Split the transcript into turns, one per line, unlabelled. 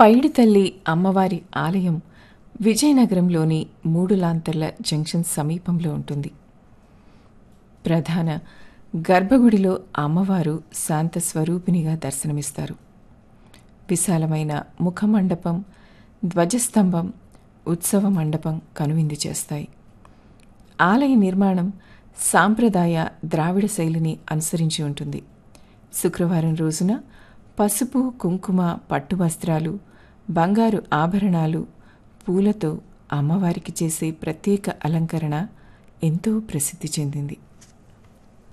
పైడితల్లి అమ్మవారి ఆలయం విజయనగరంలోని మూడు లాంతర్ల జంక్షన్ సమీపంలో ఉంటుంది ప్రధాన గర్భగుడిలో అమ్మవారు శాంత స్వరూపిణిగా దర్శనమిస్తారు విశాలమైన ముఖమండపం ధ్వజస్తంభం ఉత్సవ మండపం కనువిందు చేస్తాయి ఆలయ నిర్మాణం సాంప్రదాయ ద్రావిడ శైలిని అనుసరించి ఉంటుంది శుక్రవారం రోజున పసుపు కుంకుమ పట్టు వస్త్రాలు బంగారు ఆభరణాలు పూలతో అమ్మవారికి చేసే ప్రత్యేక అలంకరణ ఎంతో ప్రసిద్ధి చెందింది